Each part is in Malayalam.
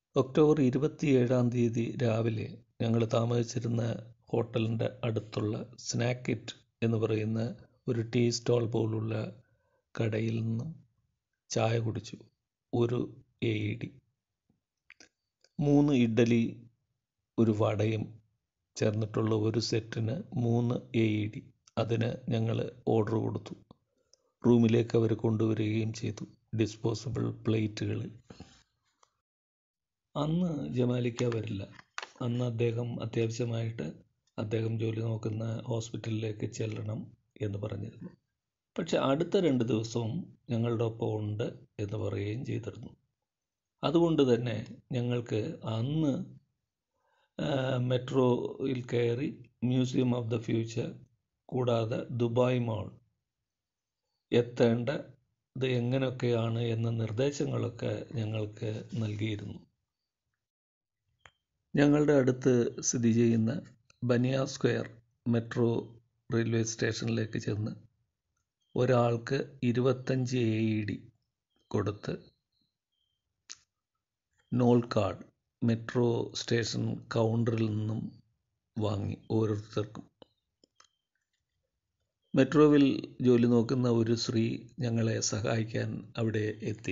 ഒക്ടോബർ ഇരുപത്തിയേഴാം തീയതി രാവിലെ ഞങ്ങൾ താമസിച്ചിരുന്ന ഹോട്ടലിൻ്റെ അടുത്തുള്ള സ്നാക്ക് ഇറ്റ് എന്ന് പറയുന്ന ഒരു ടീ സ്റ്റോൾ പോലുള്ള കടയിൽ നിന്നും ചായ കുടിച്ചു ഒരു എ ഇ ഡി മൂന്ന് ഇഡ്ഡലി ഒരു വടയും ചേർന്നിട്ടുള്ള ഒരു സെറ്റിന് മൂന്ന് എ ഇ ഡി അതിന് ഞങ്ങൾ ഓർഡർ കൊടുത്തു റൂമിലേക്ക് അവർ കൊണ്ടുവരികയും ചെയ്തു ഡിസ്പോസിബിൾ പ്ലേറ്റുകളിൽ അന്ന് ജമാലിക്ക വരില്ല അന്ന് അദ്ദേഹം അത്യാവശ്യമായിട്ട് അദ്ദേഹം ജോലി നോക്കുന്ന ഹോസ്പിറ്റലിലേക്ക് ചെല്ലണം എന്ന് പറഞ്ഞിരുന്നു പക്ഷെ അടുത്ത രണ്ട് ദിവസവും ഞങ്ങളുടെ ഒപ്പം ഉണ്ട് എന്ന് പറയുകയും ചെയ്തിരുന്നു അതുകൊണ്ട് തന്നെ ഞങ്ങൾക്ക് അന്ന് മെട്രോയിൽ കയറി മ്യൂസിയം ഓഫ് ദ ഫ്യൂച്ചർ കൂടാതെ ദുബായ് മാൾ എത്തേണ്ടത് എങ്ങനെയൊക്കെയാണ് എന്ന നിർദ്ദേശങ്ങളൊക്കെ ഞങ്ങൾക്ക് നൽകിയിരുന്നു ഞങ്ങളുടെ അടുത്ത് സ്ഥിതി ചെയ്യുന്ന ബനിയ സ്ക്വയർ മെട്രോ റെയിൽവേ സ്റ്റേഷനിലേക്ക് ചെന്ന് ഒരാൾക്ക് ഇരുപത്തഞ്ച് എ ഇ ഡി കൊടുത്ത് നോൾ കാർഡ് മെട്രോ സ്റ്റേഷൻ കൗണ്ടറിൽ നിന്നും വാങ്ങി ഓരോരുത്തർക്കും മെട്രോവിൽ ജോലി നോക്കുന്ന ഒരു സ്ത്രീ ഞങ്ങളെ സഹായിക്കാൻ അവിടെ എത്തി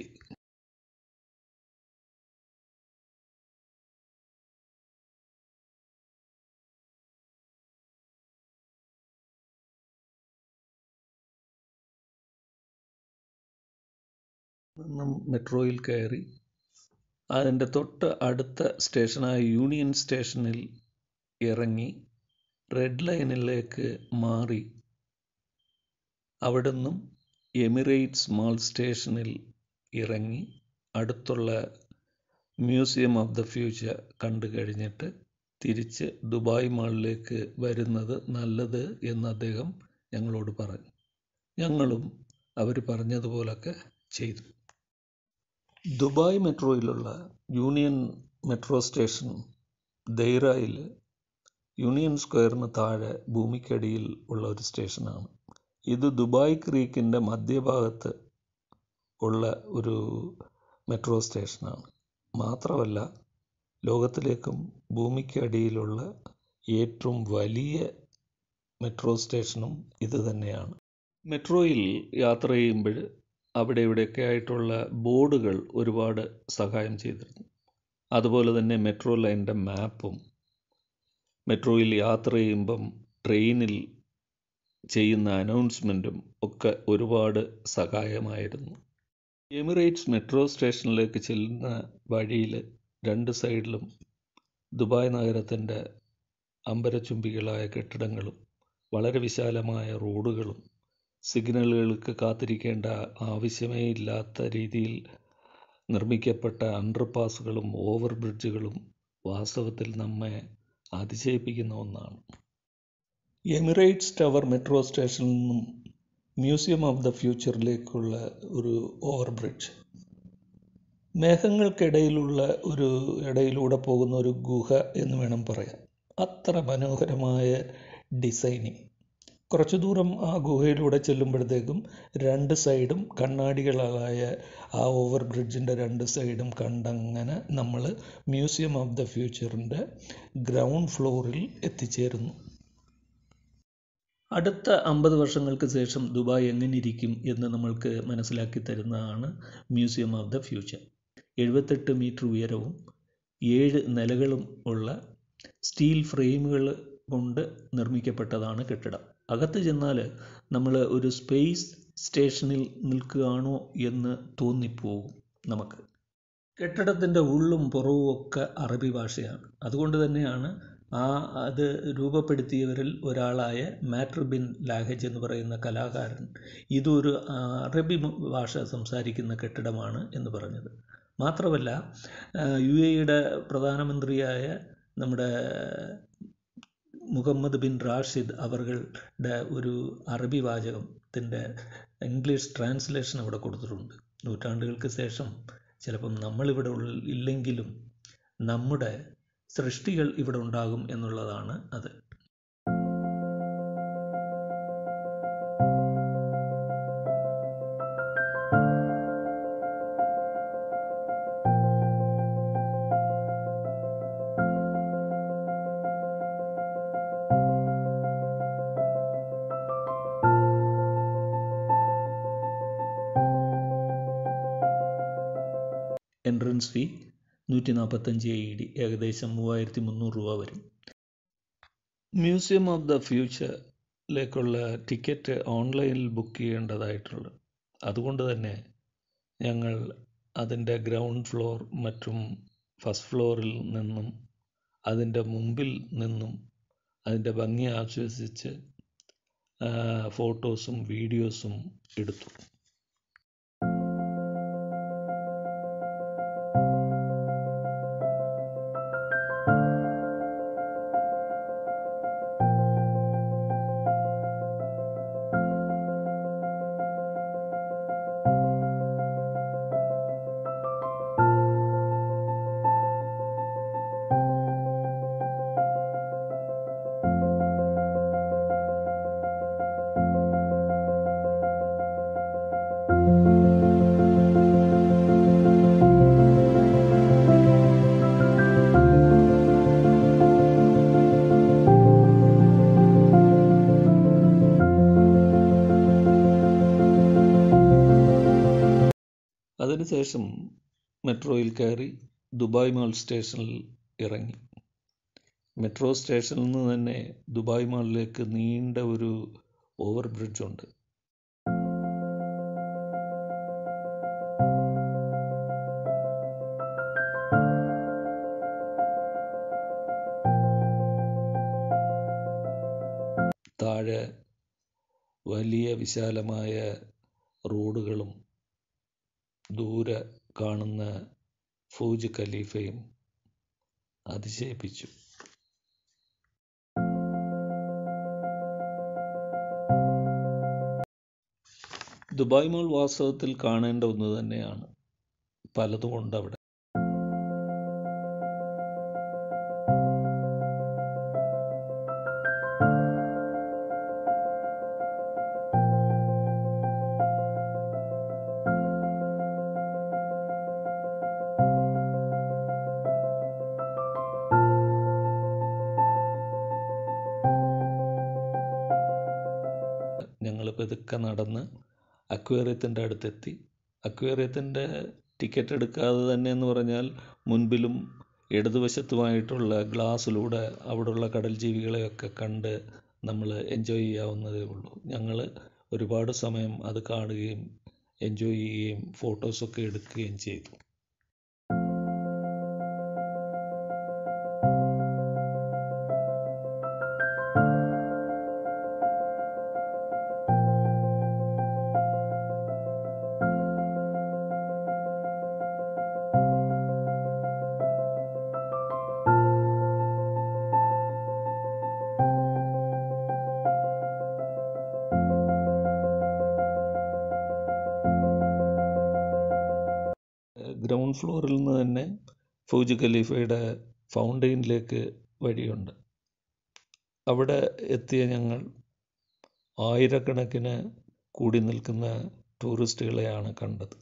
നിന്നും മെട്രോയിൽ കയറി അതിൻ്റെ തൊട്ട് അടുത്ത സ്റ്റേഷനായ യൂണിയൻ സ്റ്റേഷനിൽ ഇറങ്ങി റെഡ് ലൈനിലേക്ക് മാറി അവിടെ നിന്നും എമിറേറ്റ്സ് മാൾ സ്റ്റേഷനിൽ ഇറങ്ങി അടുത്തുള്ള മ്യൂസിയം ഓഫ് ദ ഫ്യൂച്ചർ കണ്ടു കഴിഞ്ഞിട്ട് തിരിച്ച് ദുബായ് മാളിലേക്ക് വരുന്നത് നല്ലത് എന്ന് അദ്ദേഹം ഞങ്ങളോട് പറഞ്ഞു ഞങ്ങളും അവർ പറഞ്ഞതുപോലൊക്കെ ചെയ്തു ദുബായ് മെട്രോയിലുള്ള യൂണിയൻ മെട്രോ സ്റ്റേഷൻ ദൈറയിൽ യൂണിയൻ സ്ക്വയറിന് താഴെ ഭൂമിക്കടിയിൽ ഉള്ള ഒരു സ്റ്റേഷനാണ് ഇത് ദുബായ് ക്രീക്കിൻ്റെ മധ്യഭാഗത്ത് ഉള്ള ഒരു മെട്രോ സ്റ്റേഷനാണ് മാത്രമല്ല ലോകത്തിലേക്കും ഭൂമിക്കടിയിലുള്ള ഏറ്റവും വലിയ മെട്രോ സ്റ്റേഷനും ഇത് തന്നെയാണ് മെട്രോയിൽ യാത്ര ചെയ്യുമ്പോൾ അവിടെ ഇവിടെയൊക്കെ ആയിട്ടുള്ള ബോർഡുകൾ ഒരുപാട് സഹായം ചെയ്തിരുന്നു അതുപോലെ തന്നെ മെട്രോ ലൈനിൻ്റെ മാപ്പും മെട്രോയിൽ യാത്ര ചെയ്യുമ്പം ട്രെയിനിൽ ചെയ്യുന്ന അനൗൺസ്മെൻറ്റും ഒക്കെ ഒരുപാട് സഹായമായിരുന്നു എമിറേറ്റ്സ് മെട്രോ സ്റ്റേഷനിലേക്ക് ചെല്ലുന്ന വഴിയിൽ രണ്ട് സൈഡിലും ദുബായ് നഗരത്തിൻ്റെ അമ്പരചുംബികളായ കെട്ടിടങ്ങളും വളരെ വിശാലമായ റോഡുകളും സിഗ്നലുകൾക്ക് കാത്തിരിക്കേണ്ട ആവശ്യമേ ഇല്ലാത്ത രീതിയിൽ നിർമ്മിക്കപ്പെട്ട അണ്ടർപാസുകളും ഓവർ ബ്രിഡ്ജുകളും വാസ്തവത്തിൽ നമ്മെ അതിശയിപ്പിക്കുന്ന ഒന്നാണ് എമിറേറ്റ്സ് ടവർ മെട്രോ സ്റ്റേഷനിൽ നിന്നും മ്യൂസിയം ഓഫ് ദ ഫ്യൂച്ചറിലേക്കുള്ള ഒരു ഓവർ ബ്രിഡ്ജ് മേഘങ്ങൾക്കിടയിലുള്ള ഒരു ഇടയിലൂടെ പോകുന്ന ഒരു ഗുഹ എന്ന് വേണം പറയാൻ അത്ര മനോഹരമായ ഡിസൈനിങ് കുറച്ചു ദൂരം ആ ഗുഹയിലൂടെ ചെല്ലുമ്പോഴത്തേക്കും രണ്ട് സൈഡും കണ്ണാടികളായ ആ ഓവർ ബ്രിഡ്ജിൻ്റെ രണ്ട് സൈഡും കണ്ടങ്ങനെ നമ്മൾ മ്യൂസിയം ഓഫ് ദ ഫ്യൂച്ചറിൻ്റെ ഗ്രൗണ്ട് ഫ്ലോറിൽ എത്തിച്ചേരുന്നു അടുത്ത അമ്പത് വർഷങ്ങൾക്ക് ശേഷം ദുബായ് എങ്ങനെ ഇരിക്കും എന്ന് നമ്മൾക്ക് മനസ്സിലാക്കി തരുന്നതാണ് മ്യൂസിയം ഓഫ് ദ ഫ്യൂച്ചർ എഴുപത്തെട്ട് മീറ്റർ ഉയരവും ഏഴ് നിലകളും ഉള്ള സ്റ്റീൽ ഫ്രെയിമുകൾ കൊണ്ട് നിർമ്മിക്കപ്പെട്ടതാണ് കെട്ടിടം അകത്ത് ചെന്നാൽ നമ്മൾ ഒരു സ്പേസ് സ്റ്റേഷനിൽ നിൽക്കുകയാണോ എന്ന് തോന്നിപ്പോകും നമുക്ക് കെട്ടിടത്തിൻ്റെ ഉള്ളും പുറവും ഒക്കെ അറബി ഭാഷയാണ് അതുകൊണ്ട് തന്നെയാണ് ആ അത് രൂപപ്പെടുത്തിയവരിൽ ഒരാളായ മാറ്റർ ബിൻ ലാഹജ് എന്ന് പറയുന്ന കലാകാരൻ ഇതൊരു അറബി ഭാഷ സംസാരിക്കുന്ന കെട്ടിടമാണ് എന്ന് പറഞ്ഞത് മാത്രമല്ല യു എയുടെ പ്രധാനമന്ത്രിയായ നമ്മുടെ മുഹമ്മദ് ബിൻ റാഷിദ് അവരുടെ ഒരു അറബി വാചകത്തിൻ്റെ ഇംഗ്ലീഷ് ട്രാൻസ്ലേഷൻ അവിടെ കൊടുത്തിട്ടുണ്ട് നൂറ്റാണ്ടുകൾക്ക് ശേഷം ചിലപ്പം നമ്മളിവിടെ ഇല്ലെങ്കിലും നമ്മുടെ സൃഷ്ടികൾ ഇവിടെ ഉണ്ടാകും എന്നുള്ളതാണ് അത് എൻട്രൻസ് ഫീ നൂറ്റി നാൽപ്പത്തഞ്ച് എ ഇ ഡി ഏകദേശം മൂവായിരത്തി മുന്നൂറ് രൂപ വരും മ്യൂസിയം ഓഫ് ദ ഫ്യൂച്ചറിലേക്കുള്ള ടിക്കറ്റ് ഓൺലൈനിൽ ബുക്ക് ചെയ്യേണ്ടതായിട്ടുണ്ട് അതുകൊണ്ട് തന്നെ ഞങ്ങൾ അതിൻ്റെ ഗ്രൗണ്ട് ഫ്ലോർ മറ്റും ഫസ്റ്റ് ഫ്ലോറിൽ നിന്നും അതിൻ്റെ മുമ്പിൽ നിന്നും അതിൻ്റെ ഭംഗി ആസ്വദിച്ച് ഫോട്ടോസും വീഡിയോസും എടുത്തു അതിനുശേഷം മെട്രോയിൽ കയറി ദുബായ് മാൾ സ്റ്റേഷനിൽ ഇറങ്ങി മെട്രോ സ്റ്റേഷനിൽ നിന്ന് തന്നെ ദുബായ് മാളിലേക്ക് നീണ്ട ഒരു ഓവർ ബ്രിഡ്ജുണ്ട് താഴെ വലിയ വിശാലമായ റോഡുകളും ദൂരെ കാണുന്ന ഫൂജ് ഖലീഫയും അതിശയിപ്പിച്ചു ദുബായ് മോൾ വാസ്തവത്തിൽ കാണേണ്ട ഒന്ന് തന്നെയാണ് പലതുമുണ്ട് അവിടെ ഞങ്ങൾ പതുക്കെ നടന്ന് അക്വേറിയത്തിൻ്റെ അടുത്തെത്തി അക്വേറിയത്തിൻ്റെ ടിക്കറ്റ് എടുക്കാതെ തന്നെ എന്ന് പറഞ്ഞാൽ മുൻപിലും ഇടതുവശത്തുമായിട്ടുള്ള ഗ്ലാസ്സിലൂടെ അവിടെയുള്ള കടൽ ജീവികളെയൊക്കെ കണ്ട് നമ്മൾ എൻജോയ് ചെയ്യാവുന്നതേ ഉള്ളൂ ഞങ്ങൾ ഒരുപാട് സമയം അത് കാണുകയും എൻജോയ് ചെയ്യുകയും ഫോട്ടോസൊക്കെ എടുക്കുകയും ചെയ്തു ഗ്രൗണ്ട് ഫ്ലോറിൽ നിന്ന് തന്നെ ഫൗജ് ഖലീഫയുടെ ഫൗണ്ടെയിനിലേക്ക് വഴിയുണ്ട് അവിടെ എത്തിയ ഞങ്ങൾ ആയിരക്കണക്കിന് കൂടി നിൽക്കുന്ന ടൂറിസ്റ്റുകളെയാണ് കണ്ടത്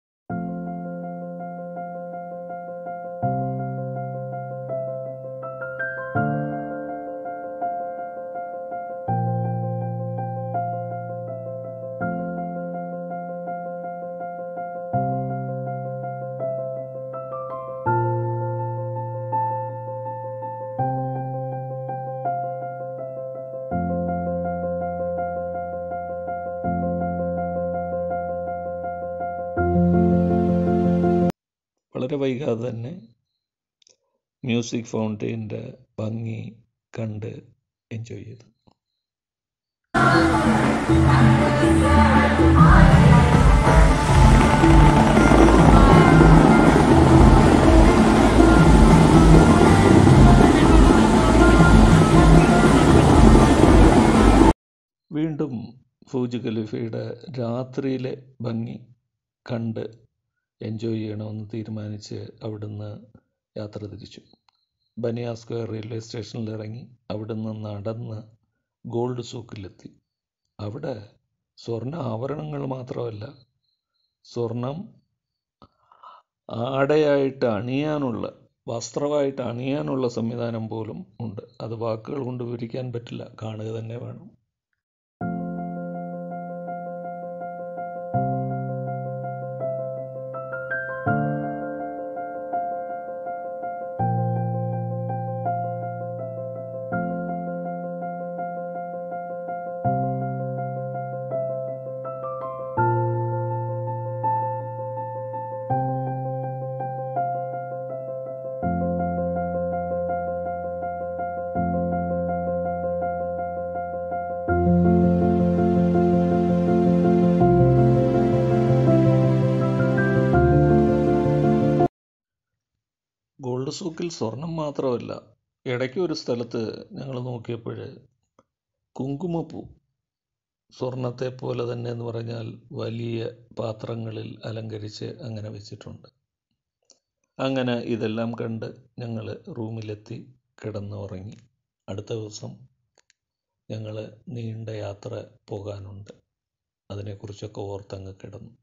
വളരെ വൈകാതെ തന്നെ മ്യൂസിക് ഫൗണ്ടെയിൻ്റെ ഭംഗി കണ്ട് എൻജോയ് ചെയ്തു വീണ്ടും ഫൂജ് ഖലീഫയുടെ രാത്രിയിലെ ഭംഗി കണ്ട് എൻജോയ് ചെയ്യണമെന്ന് തീരുമാനിച്ച് അവിടുന്ന് യാത്ര തിരിച്ചു ബനിയ സ്ക്വയർ റെയിൽവേ സ്റ്റേഷനിൽ ഇറങ്ങി അവിടുന്ന് നടന്ന് ഗോൾഡ് സൂക്കിലെത്തി അവിടെ സ്വർണ്ണ ആഭരണങ്ങൾ മാത്രമല്ല സ്വർണം ആടയായിട്ട് അണിയാനുള്ള വസ്ത്രമായിട്ട് അണിയാനുള്ള സംവിധാനം പോലും ഉണ്ട് അത് വാക്കുകൾ കൊണ്ട് വിവരിക്കാൻ പറ്റില്ല കാണുക തന്നെ വേണം ഗോൾഡ് സൂക്കിൽ സ്വർണം മാത്രമല്ല ഇടയ്ക്ക് ഒരു സ്ഥലത്ത് ഞങ്ങൾ നോക്കിയപ്പോൾ കുങ്കുമപ്പൂ സ്വർണത്തെ പോലെ തന്നെ എന്ന് പറഞ്ഞാൽ വലിയ പാത്രങ്ങളിൽ അലങ്കരിച്ച് അങ്ങനെ വെച്ചിട്ടുണ്ട് അങ്ങനെ ഇതെല്ലാം കണ്ട് ഞങ്ങൾ റൂമിലെത്തി കിടന്നുറങ്ങി അടുത്ത ദിവസം ഞങ്ങൾ നീണ്ട യാത്ര പോകാനുണ്ട് അതിനെക്കുറിച്ചൊക്കെ ഓർത്തങ്ങ് കിടന്നു